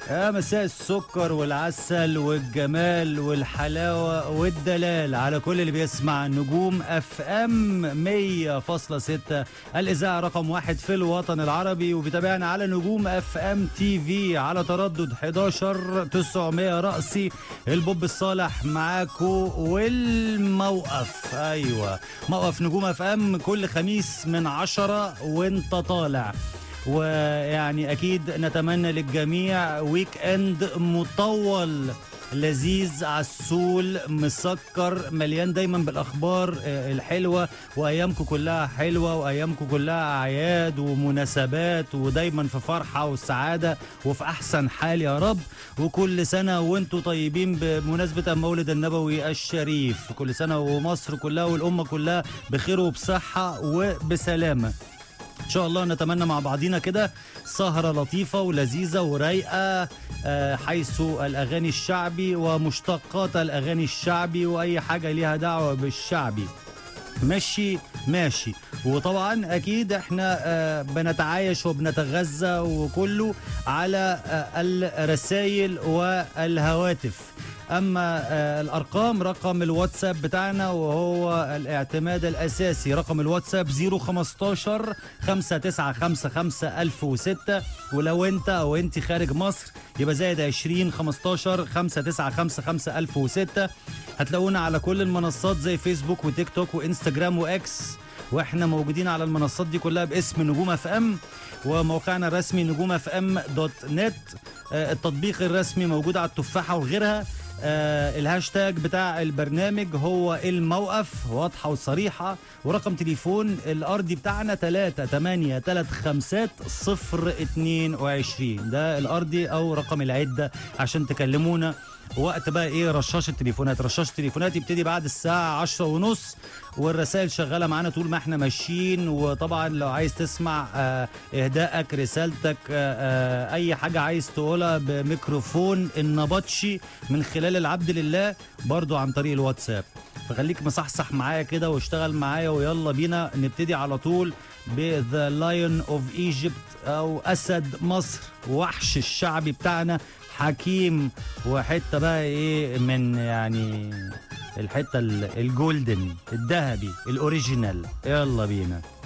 يا مساء السكر والعسل والجمال والحلاوة والدلال على كل اللي بيسمع نجوم اف ام 100.6 الإذاعة رقم واحد في الوطن العربي وبيتابعنا على نجوم اف ام تي في على تردد 11 900 رأسي البوب الصالح معاكو والموقف أيوة موقف نجوم اف ام كل خميس من 10 وانت طالع ويعني اكيد نتمنى للجميع ويك اند مطول لذيذ عسول مسكر مليان دايما بالاخبار آه، الحلوه وايامكم كلها حلوه وايامكم كلها اعياد ومناسبات ودايما في فرحه وسعاده وفي احسن حال يا رب وكل سنه وانتم طيبين بمناسبه المولد النبوي الشريف كل سنه ومصر كلها والامه كلها بخير وبصحه وبسلامه ان شاء الله نتمنى مع بعضينا كده سهرة لطيفة ولذيذة ورايقة آه، حيث الأغاني الشعبي ومشتقات الأغاني الشعبي وأي حاجة ليها دعوة بالشعبي ماشي ماشي وطبعا اكيد احنا آه، بنتعايش وبنتغذى وكله على آه، الرسائل والهواتف اما آه، الارقام رقم الواتساب بتاعنا وهو الاعتماد الاساسي رقم الواتساب 015 5955 1006 ولو انت او انت خارج مصر يبقى زائد 20 15 5955 1006 هتلاقونا على كل المنصات زي فيسبوك وتيك توك وانستجرام واكس واحنا موجودين على المنصات دي كلها باسم نجوم اف ام وموقعنا الرسمي نجوم اف ام دوت نت آه، التطبيق الرسمي موجود على التفاحه وغيرها آه الهاشتاج بتاع البرنامج هو الموقف واضحة وصريحة ورقم تليفون الأرضي بتاعنا 3 8 3 5 0 22 ده الأرضي أو رقم العدة عشان تكلمونا وقت بقى ايه رشاش التليفونات رشاش التليفونات يبتدي بعد الساعة عشرة ونص والرسائل شغالة معانا طول ما احنا ماشيين وطبعا لو عايز تسمع آه اهدائك رسالتك آه آه اي حاجة عايز تقولها بميكروفون النبطشي من خلال العبد لله برضو عن طريق الواتساب فخليك مصحصح معايا كده واشتغل معايا ويلا بينا نبتدي على طول بذا لايون اوف ايجيبت او اسد مصر وحش الشعبي بتاعنا حكيم وحته بقى ايه من يعني الحته ال- الجولدن الذهبي الاوريجينال يلا بينا